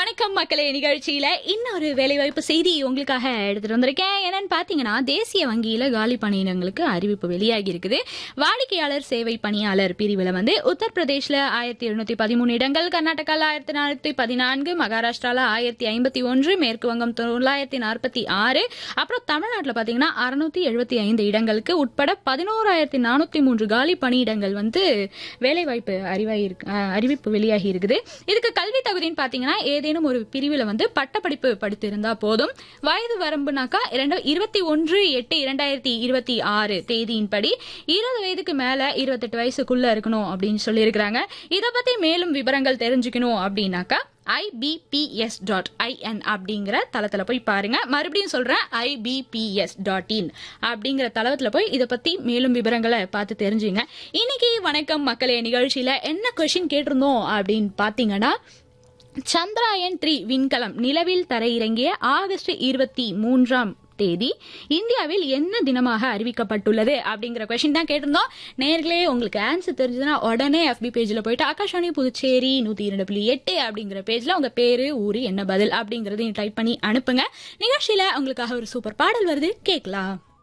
வணக்கம் மக்களே நிகழ்ச்சியில இன்னொரு வேலைவாய்ப்பு செய்தி உங்களுக்காக எடுத்துட்டு வந்திருக்கேன் என்னன்னு பாத்தீங்கன்னா தேசிய வங்கியில காலி பணியிடங்களுக்கு அறிவிப்பு வெளியாகி இருக்குது வாடிக்கையாளர் சேவை பணியாளர் பிரிவுல வந்து உத்தரப்பிரதேஷ்ல ஆயிரத்தி எழுநூத்தி பதிமூணு இடங்கள் கர்நாடகால ஆயிரத்தி நானூத்தி பதினான்கு மகாராஷ்டிரால ஆயிரத்தி ஐம்பத்தி ஒன்று மேற்கு வங்கம் தொள்ளாயிரத்தி நாற்பத்தி ஆறு அப்புறம் தமிழ்நாட்டுல பாத்தீங்கன்னா அறுநூத்தி எழுபத்தி ஐந்து இடங்களுக்கு உட்பட பதினோராயிரத்தி நானூத்தி மூன்று காலி பணியிடங்கள் வந்து வேலைவாய்ப்பு அறிவாகி இருக்கு- அஹ், அறிவிப்பு வெளியாகி இருக்குது இதுக்கு கல்வி தகுதின்னு பாத்தீங்கன்னா ஏதேனும் ஒரு பிரிவில் வந்து பட்டப்படிப்பு படித்திருந்தா போதும் வயது வரம்புனாக்கா இரண்டு இருபத்தி ஒன்று எட்டு இரண்டாயிரத்தி இருபத்தி ஆறு தேதியின்படி இருபது வயதுக்கு மேல இருபத்தெட்டு வயசுக்குள்ள இருக்கணும் அப்படின்னு சொல்லியிருக்கிறாங்க இதை பத்தி மேலும் விவரங்கள் தெரிஞ்சுக்கணும் அப்படின்னாக்கா ஐபிபிஎஸ் டாட் ஐஎன் அப்படிங்கிற தளத்துல போய் பாருங்க மறுபடியும் சொல்றேன் ஐபிபிஎஸ் டாட் இன் அப்படிங்கிற தளத்துல போய் இதை பத்தி மேலும் விவரங்களை பார்த்து தெரிஞ்சுங்க இன்னைக்கு வணக்கம் மக்களே நிகழ்ச்சியில என்ன கொஸ்டின் கேட்டிருந்தோம் அப்படின்னு பாத்தீங்கன்னா சந்திராயன் த்ரீ விண்கலம் நிலவில் தரையிறங்கிய ஆகஸ்ட் இருபத்தி மூன்றாம் தேதி இந்தியாவில் என்ன தினமாக அறிவிக்கப்பட்டுள்ளது அப்படிங்கிற கொஸ்டின் தான் கேட்டிருந்தோம் நேர்களே உங்களுக்கு ஆன்சர் தெரிஞ்சதுன்னா உடனே FB பேஜ்ல போயிட்டு ஆகாஷவாணி புதுச்சேரி நூத்தி இரண்டு புள்ளி எட்டு அப்படிங்கிற பேஜ்ல உங்க பேரு ஊரு என்ன பதில் அப்படிங்கறதையும் டைப் பண்ணி அனுப்புங்க நிகழ்ச்சியில உங்களுக்காக ஒரு சூப்பர் பாடல் வருது கேட்கலாம்